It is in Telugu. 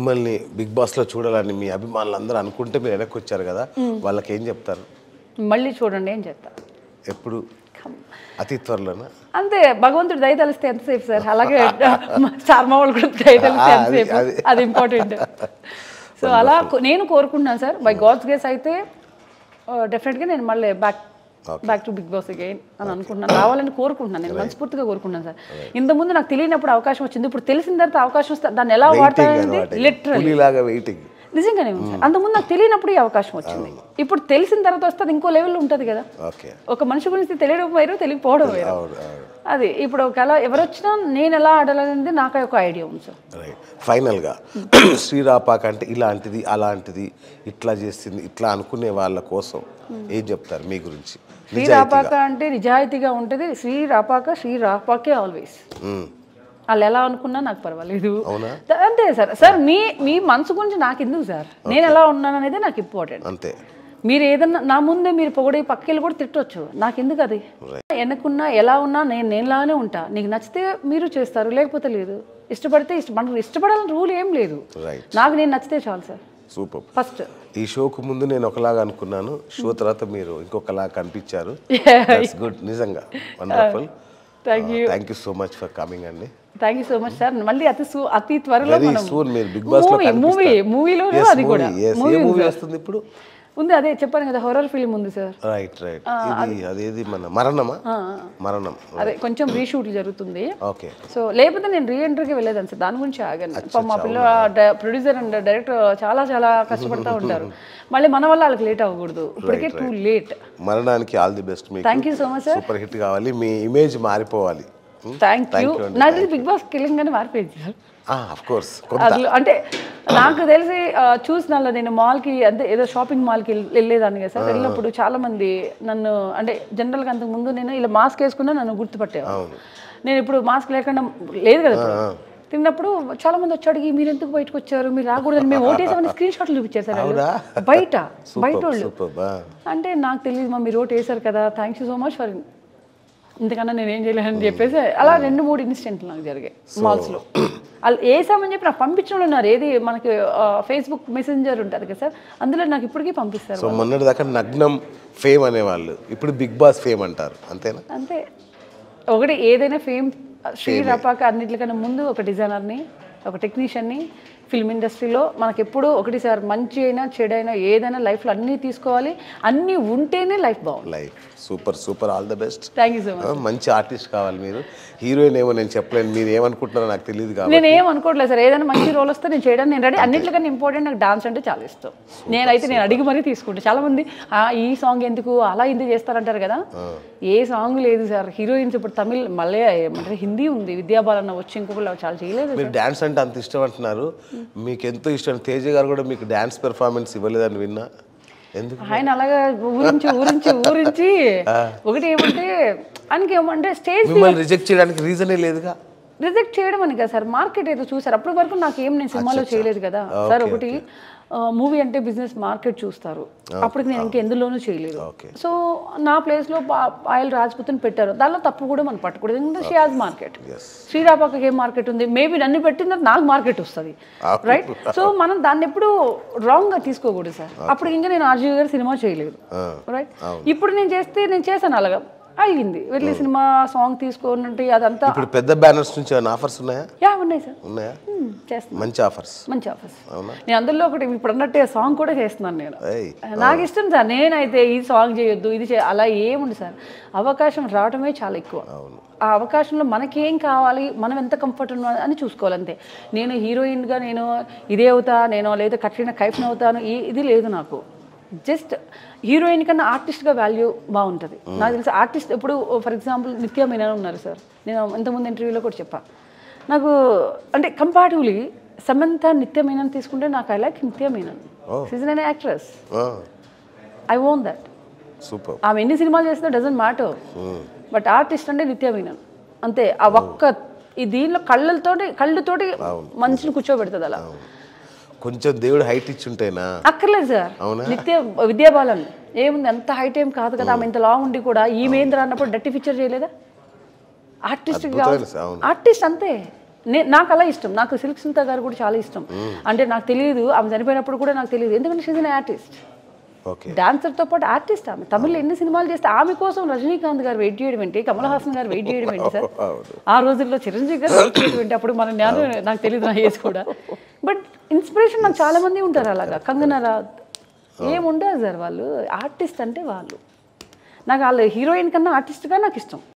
మిమ్మల్ని బిగ్ బాస్లో చూడాలని మీ అభిమానులు అందరూ అనుకుంటే మీరు వెనక్కి వచ్చారు కదా వాళ్ళకి ఏం చెప్తారు మళ్ళీ చూడండి ఏం చెప్తా ఎప్పుడు అతి త్వరలోనా అంతే భగవంతుడు దయ తలిస్తే ఎంతసేపు సార్ అలాగే చార్మా వాళ్ళు కూడా దయ తలిస్తే ఆ, అది- ఎంతసేపు అది. అది ఇంపార్టెంట్ సో అలా కో- నేను కోరుకుంటున్నాను సార్ బై గాడ్స్ గేస్ అయితే డెఫినెట్గా నేను మళ్ళీ back back to Bigg Boss again అని అనుకుంటున్నాను రావాలని కోరుకుంటున్నాను నేను మనస్ఫూర్తిగా కోరుకుంటున్నాను సార్ ఇంతకుముందు నాకు తెలియనప్పుడు అవకాశం వచ్చింది ఇప్పుడు తెలిసిన తర్వాత అవకాశం వస్తే దాన్ని ఎలా వెయిటింగ్ వాడతానంటే అనమాట లిటరల్ పులిలాగా వెయిటింగ్ నిజంగానే ఉంది సార్ అంతకుముందు నాకు తెలియనప్పుడు ఈ అవకాశం వచ్చింది ఇప్పుడు తెలిసిన తర్వాత వస్తే అది ఇంకో లెవెల్లో ఉంటుంది కదా ఓకే ఒక మనిషి గురించి తెలియడం వేరు తెలియకపోవడం వేరు అవును అవును అది ఇప్పుడు ఒకవేళ ఎవరు వచ్చినా నేను ఎలా ఆడాలనేది నాకు ఒక ఐడియా ఉంది సార్ రైట్ ఫైనల్గా శ్రీరాపాక అంటే ఇలాంటిది అలాంటిది ఇట్లా చేసింది ఇట్లా అనుకునే వాళ్ళ కోసం ఏం చెప్తారు మీ గురించి శ్రీ రాపాక అంటే నిజాయితీగా ఉంటుంది శ్రీ రాపాక శ్రీ రాపాకే ఆల్వేస్ మ్మ్. వాళ్ళు ఎలా అనుకున్నా నాకు పర్వాలేదు అవునా? త- అంతే సార్ సార్ మీ మీ మనసు గురించి నాకు ఎందుకు సార్ నేను ఎలా ఉన్నాను అనేది నాకు ఇంపార్టెంట్ అంతే మీరు ఏదన్నా నా ముందే మీరు పొగడి పక్కకి కూడా తిట్టొచ్చు నాకు ఎందుకు అది వెనకున్నా ఎలా ఉన్నా నేను నేనులానే ఉంటా నీకు నచ్చితే మీరు చేస్తారు లేకపోతే లేదు ఇష్టపడితే ఇష్ట మనకు ఇష్టపడాలని రూల్ ఏం లేదు రైట్ నాకు నేను నచ్చితే చాలు సార్ సూపర్ ఫస్ట్ ఈ షోకు ముందు నేను ఒకలాగా అనుకున్నాను షో తర్వాత మీరు ఇంకొకలాగా కనిపించారు గుడ్ నిజంగా wonderful thank you thank you so much for coming అండి thank you so much sir మళ్ళీ అతి సు- అతి త్వరలో వెరీ మనం సూన్ మీరు బిగ్ బాస్ లో మూవీ మూవీ మూవీలో అది కూడా ఏ మూవీ మూవీ వస్తుంది ఇప్పుడు ఉంది అదే చెప్పాను కదా హొరర్ ఫిల్మ్ ఉంది సార్ రైట్ రైట్ ఇది అదేది మన మరణమా మరణం అదే కొంచెం రీషూట్ జరుగుతుంది ఓకే సో లేకపోతే నేను రీఎంట్రీకి వెళ్ళేదాన్ని సార్ దాని గురించి ఆగాను పాపం మా పిల్ల ప్రొడ్యూసర్ అండ్ డైరెక్టర్ చాలా చాలా కష్టపడతా ఉంటారు మళ్ళీ మన వల్ల వాళ్ళకి లేట్ అవ్వకూడదు ఇప్పటికే టూ లేట్ మరణానికి ఆల్ ది బెస్ట్ మీకు thank you so much sir super hit కావాలి మీ ఇమేజ్ మారిపోవాలి థ్యాంక్ యూ నాది బిగ్ బాస్ కిలింగ్ మారిపోయింది సార్ ఆఫ్ కోర్స్ అసలు అంటే నాకు తెలిసి ఆ, చూసిన నేను మాల్కి అంటే ఏదో షాపింగ్ మాల్కి వెళ్ళేదాన్ని కదా సార్ వెళ్ళినప్పుడు చాలా మంది నన్ను అంటే జనరల్గా అంతకు ముందు నేను ఇలా మాస్క్ వేసుకున్నా నన్ను గుర్తుపట్టేవారు నేను ఇప్పుడు మాస్క్ లేకుండా లేదు కదా ఇప్పుడు తిన్నప్పుడు చాలా మంది వచ్చి అడిగి మీరు ఎందుకు బయటకు వచ్చారు మీరు రాకూడదని మేము ఓటేసామని స్క్రీన్ షాట్లు చూపించారు సార్ వాళ్ళు. బయట బయట వాళ్ళు సూపర్ అంటే నాకు తెలియదు మా మీరు ఓటు వేశారు కదా thanks you so much for ఇంతకన్నా నేను ఏం చేయలేనని చెప్పేసి అలా రెండు మూడు ఇన్సిడెంట్లు నాకు జరిగాయి మాల్స్లో వాళ్ళు వేసామని చెప్పి నాకు పంపించడం ఉన్నారు ఏది మనకి ఫేస్బుక్ మెసెంజర్ ఉంటుంది కదా సార్ అందులో నాకు ఇప్పటికీ పంపిస్తారు సో మొన్నటి దాకా నగ్నం ఫేమ్ అనేవాళ్ళు ఇప్పుడు బిగ్ బాస్ ఫేమ్ అంటారు అంతేనా అంతే ఒకటి ఏదైనా ఫేమ్ శ్రీ రపాక అన్నిటికన్నా ముందు ఒక డిజైనర్ని ఒక టెక్నీషియన్ని ఫిల్మ్ ఇండస్ట్రీలో మనకి ఎప్పుడు ఒకటి సార్ మంచి అయినా చెడైనా ఏదైనా లైఫ్లో అన్నీ తీసుకోవాలి అన్నీ ఉంటేనే లైఫ్ బాగుంది life super super all the best thank you so much మంచి ఆర్టిస్ట్ కావాలి మీరు హీరోయిన్ ఏమో నేను చెప్పలేను మీరు ఏమనుకుంటున్నారో నాకు తెలియదు కాబట్టి నేను ఏం అనుకోవట్లేదు సార్ ఏదైనా మంచి రోల్ వస్తే నేను చేయడానికి నేను రెడీ అన్నిటికన్నా ఇంపార్టెంట్ నాకు డాన్స్ అంటే చాలా ఇష్టం నేనైతే నేను అడిగి మరీ తీసుకుంటాను చాలా మంది "ఆ, ఈ సాంగ్ ఎందుకు అలా ఎందుకు చేస్తారంటారు కదా ఏ సాంగ్ లేదు సార్ హీరోయిన్స్ ఇప్పుడు తమిళ్ మళ్ళీ ఏమంటారు హిందీ ఉంది విద్యాబాలన్న వచ్చి ఇంకొకళ్ళు చాలా చేయలేదు మీరు డ్యాన్స్ అంటే అంత ఇష్టం అంటున్నారు మీకు ఎంతో ఇష్టం తేజ గారు కూడా మీకు డ్యాన్స్ పెర్ఫార్మెన్స్ ఇవ్వలేదని విన్నా ఎందుకు ఆయన అలాగా ఊరించి ఊరించి ఊరించి ఒకటి ఏమంటే ఆయనకి ఏమంటే స్టేజ్ మిమ్మల్ని రిజెక్ట్ చేయడానికి రీజనే లేదుగా రిజెక్ట్ చేయడం అని కదా సార్ మార్కెట్ ఏదో చూసారు అప్పటి వరకు నాకు ఏం నేను సినిమాలో చేయలేదు కదా సార్ ఒకటి మూవీ అంటే బిజినెస్ మార్కెట్ చూస్తారు అప్పటికి నేను ఇంకా ఎందులోనూ చేయలేదు ఓకే సో నా ప్లేస్లో ఆయిల్ రాజ్పుత్ని పెట్టారు దానిలో తప్పు కూడా మనం పట్టకూడదు ఎందుకంటే షియాజ్ మార్కెట్ ఎస్ శ్రీరాపకి ఏం మార్కెట్ ఉంది మేబీ నన్ను పెట్టిన తర్వాత నాకు మార్కెట్ వస్తుంది రైట్ సో మనం దాన్ని ఎప్పుడు రాంగ్గా తీసుకోకూడదు సార్ అప్పుడు ఇంకా నేను ఆర్జీ గారు సినిమా చేయలేదు రైట్ ఇప్పుడు నేను చేస్తే నేను చేశాను అలాగా అయ్యింది వెళ్ళి సినిమా సాంగ్ తీసుకోనంటే అదంతా ఇప్పుడు పెద్ద బ్యానర్స్ నుంచి ఏమైనా ఆఫర్స్ ఉన్నాయా యా ఉన్నాయి సార్ ఉన్నాయా Hmm, చేస్తాను మంచి ఆఫర్స్ మంచి ఆఫర్స్ అవునా నేను అందులో ఒకటి ఇప్పుడు అన్నట్టే సాంగ్ కూడా చేస్తున్నాను నేను ఏయ్ నాకు ఇష్టం సార్ నేనైతే ఈ సాంగ్ చేయొద్దు ఇది చే అలా ఏముంది సార్ అవకాశం రావడమే చాలా ఎక్కువ అవును ఆ అవకాశంలో మనకేం కావాలి మనం ఎంత కంఫర్ట్ ఉన్నా అని చూసుకోవాలి అంతే నేను హీరోయిన్గా నేను ఇదే అవుతా నేను లేదా కట్టిన కైఫ్ని అవుతాను ఈ ఇది లేదు నాకు జస్ట్ హీరోయిన్ కన్నా ఆర్టిస్ట్గా వాల్యూ బాగుంటుంది నాకు తెలిసి ఆర్టిస్ట్ ఇప్పుడు ఫర్ ఎగ్జాంపుల్ నిత్య మీనన్ ఉన్నారు సార్ నేను ఇంతకుముందు ఇంటర్వ్యూలో కూడా చెప్పా నాకు అంటే కంపారిటివ్లీ సమంత నిత్య మీనన్ తీసుకుంటే నాకు ఐ లైక్ నిత్య మీనన్ సీజన్ అనే actress I own that super ఆమె ఎన్ని సినిమాలు చేసినా డజంట్ మ్యాటర్ బట్ ఆర్టిస్ట్ అంటే నిత్య మీనన్ అంతే ఆ ఒక్క ఈ దీనిలో కళ్ళతోటి కళ్ళతోటి మనిషిని కూర్చోబెడుతుంది అలా కొంచెం దేవుడు హైట్ ఇచ్చుంటేనా అక్కర్లేదు సార్ అవునా? నిత్య విద్యాబాలన్ ఏముంది అంత హైట్ ఏం కాదు కదా ఆమె ఇంత లాంగ్ ఉండి కూడా ఈమె ఏంద్రా అన్నప్పుడు డట్టి పిక్చర్ చేయలేదా ఆర్టిస్ట్ అద్భుతమైన అవును ఆర్టిస్ట్ అంతే నే నాకు అలా ఇష్టం నాకు సిల్క్ సునీత గారు కూడా చాలా ఇష్టం అంటే నాకు తెలియదు ఆమె చనిపోయినప్పుడు కూడా నాకు తెలియదు ఎందుకంటే షీజ్ అన్ ఆర్టిస్ట్ ఓకే డాన్సర్తో పాటు ఆర్టిస్ట్ ఆమె తమిళ్లో ఎన్ని సినిమాలు చేస్తే ఆమె కోసం రజనీకాంత్ గారు వెయిట్ చేయడం ఏంటి కమల్ హాసన్ గారు వెయిట్ చేయడం ఏంటి సార్ అవును ఆ రోజుల్లో చిరంజీవి గారు వెయిట్ చేయడం ఏంటి అప్పుడు మన జ్ఞానం నాకు తెలియదు నా ఏజ్ కూడా బట్ ఇన్స్పిరేషన్ నాకు చాలా మంది ఉంటారు అలాగా కంగనా రాత్ ఏముండదు సార్ వాళ్ళు ఆర్టిస్ట్ అంటే వాళ్ళు నాకు వాళ్ళు హీరోయిన్ కన్నా ఆర్టిస్ట్గా నాకు ఇష్టం